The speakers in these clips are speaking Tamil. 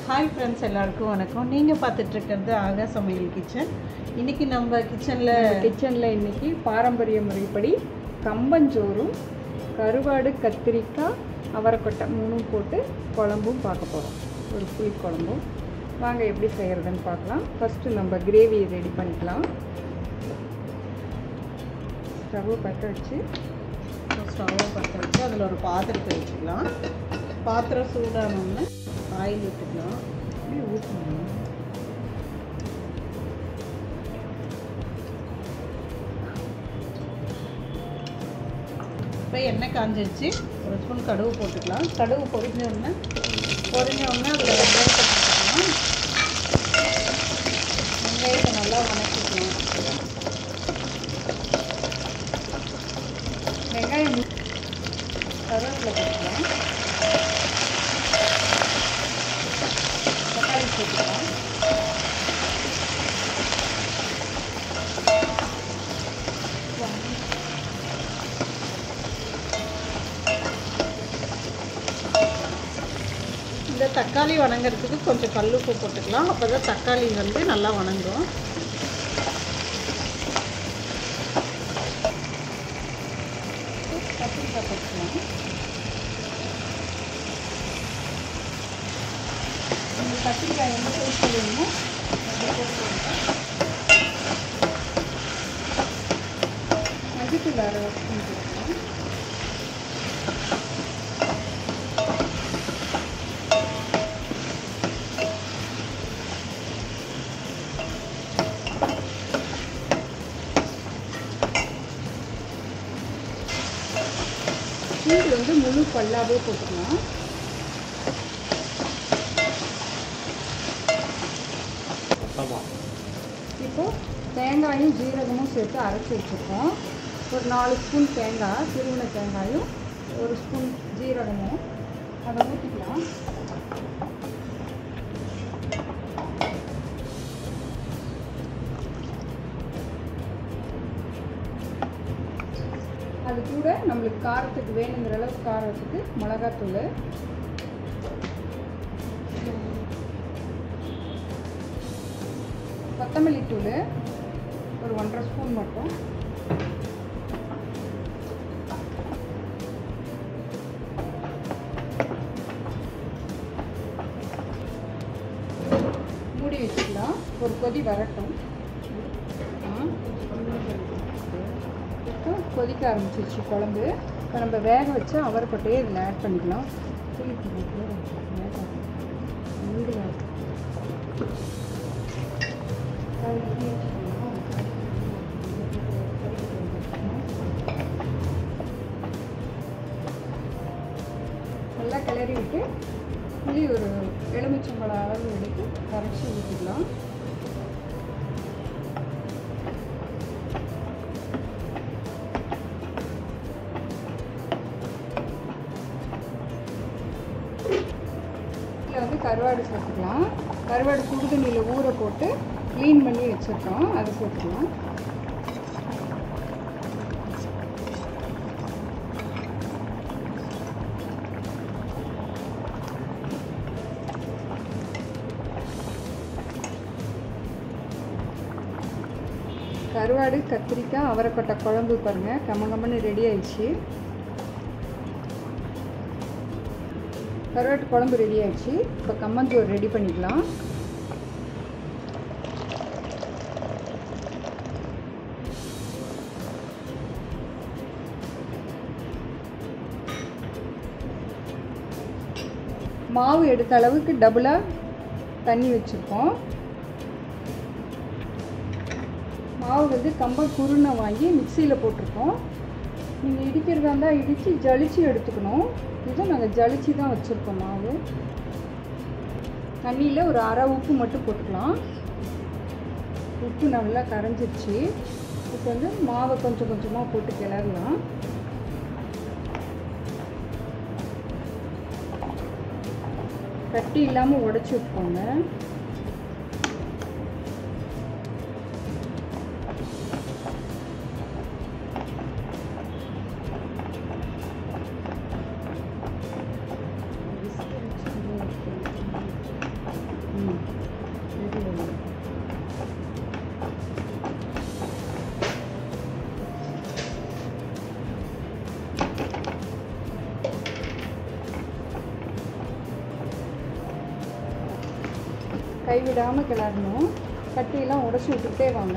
ஹாய் ஃப்ரெண்ட்ஸ் எல்லாருக்கும் வணக்கம் நீங்கள் பார்த்துட்டு இருக்கிறது ஆகா சமையல் கிச்சன் இன்னைக்கு நம்ம கிச்சனில் கிச்சனில் இன்னைக்கு பாரம்பரிய முறைப்படி கம்பஞ்சோறும் கருவாடு கத்திரிக்காய் அவரைக்கொட்டை மூணும் போட்டு குழம்பும் பார்க்க போகிறோம் ஒரு புளி குழம்பும் வாங்க எப்படி செய்கிறதுன்னு பார்க்கலாம் ஃபஸ்ட்டு நம்ம கிரேவி ரெடி பண்ணிக்கலாம் ஸ்டவ் பற்ற வச்சு ஸ்டவ்வை பற்ற வச்சு அதில் ஒரு பாத்திரத்தை வச்சுக்கலாம் பாத்திரம் சூடானோன்னு ஆயில் விட்டுக்கலாம் அப்படியே ஊற்றணும் இப்போ எண்ணெய் காஞ்சிருச்சு ஒரு ஸ்பூன் கடுகு போட்டுக்கலாம் கடுகு பொரிஞ்ச உடனே பொரிஞ்ச உடனே அதில் வெங்காயத்தை போட்டுக்கலாம் வெங்காயத்தை நல்லா வணக்கிக்கலாம் வெங்காயம் கருவேப்பிலை போட்டுக்கலாம் தக்காளி போட்டுக்கலாம் இந்த தக்காளி வணங்குறதுக்கு கொஞ்சம் கல்லுப்பு போட்டுக்கலாம் அப்போ தான் தக்காளி வந்து நல்லா வணங்கும் கத்திரிக்காய் போட்டுக்கலாம் இந்த கத்திரிக்காய் எந்த சைஸ் வேணுமோ அப்படி போட்டுக்கலாம் மல்லித்தூள் அரை ஸ்பூன் போட்டுக்கலாம் பூண்டு வந்து முழு பல்லாவே போட்டுக்கலாம் இப்போ தேங்காயும் ஜீரகமும் சேர்த்து அரைச்சி வச்சுருக்கோம் ஒரு நாலு ஸ்பூன் தேங்காய் திருவின தேங்காயும் ஒரு ஸ்பூன் ஜீரகமும் அதை ஊற்றிக்கலாம் அது கூட நம்மளுக்கு காரத்துக்கு வேணுங்கிற அளவுக்கு காரத்துக்கு மிளகாத்தூள் கொத்தமல்லி தூள் ஒரு ஒன்றரை ஸ்பூன் மட்டும் மூடி வச்சுக்கலாம் ஒரு கொதி வரட்டும் இப்போ கொதிக்க ஆரம்பிச்சிருச்சு குழம்பு இப்போ நம்ம வேக வச்சு அவரைக்கொட்டையே இதில் ஆட் பண்ணிக்கலாம் புளி போட்டு வேக மூடியா நல்லா கிளறி விட்டு புளி ஒரு எலுமிச்சம்பழம் அளவு எடுத்து கரைச்சி ஊற்றிக்கலாம் இதில் வந்து கருவாடு சேர்த்துக்கலாம் கருவாடு சுடு தண்ணியில் ஊற போட்டு க்ளீன் பண்ணி வச்சுருக்கோம் அதை சேர்த்துக்கலாம் கருவாடு கத்திரிக்காய் அவரைக்கொட்டை குழம்பு பாருங்கள் கம்மங்கம்மன்னு ரெடி ஆயிடுச்சு கருவாட்டு குழம்பு ரெடி ஆயிடுச்சு இப்போ கம்மஞ்சோறு ரெடி பண்ணிக்கலாம் மாவு எடுத்த அளவுக்கு டபுளாக தண்ணி வச்சுருக்கோம் மாவு வந்து கம்பம் குருணை வாங்கி மிக்சியில் போட்டிருக்கோம் நீங்கள் இடிக்கிறதா இருந்தால் இடித்து ஜலிச்சு எடுத்துக்கணும் இது நாங்கள் ஜலிச்சு தான் வச்சுருக்கோம் மாவு தண்ணியில் ஒரு அரை உப்பு மட்டும் போட்டுக்கலாம் உப்பு நல்லா கரைஞ்சிருச்சு இப்போ வந்து மாவை கொஞ்சம் கொஞ்சமாக போட்டு கிளறலாம் கட்டி இல்லாமல் உடச்சி விட்டுக்கோங்க கைவிடாமல் கிளறணும் கட்டியெல்லாம் உடச்சி விட்டுட்டே வாங்க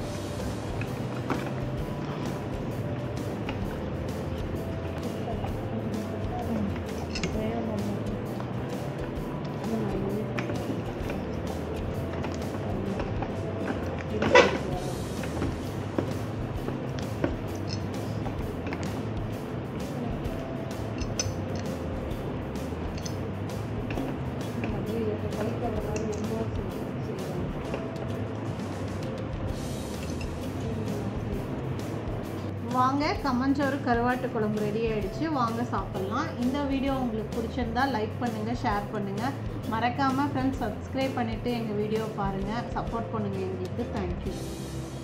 வாங்க கம்மஞ்சோறு கருவாட்டு குழம்பு ரெடி ஆயிடுச்சு வாங்க சாப்பிட்லாம் இந்த வீடியோ உங்களுக்கு பிடிச்சிருந்தா லைக் பண்ணுங்கள் ஷேர் பண்ணுங்கள் மறக்காமல் ஃப்ரெண்ட்ஸ் சப்ஸ்கிரைப் பண்ணிவிட்டு எங்கள் வீடியோ பாருங்கள் சப்போர்ட் பண்ணுங்கள் எங்களுக்கு தேங்க்யூ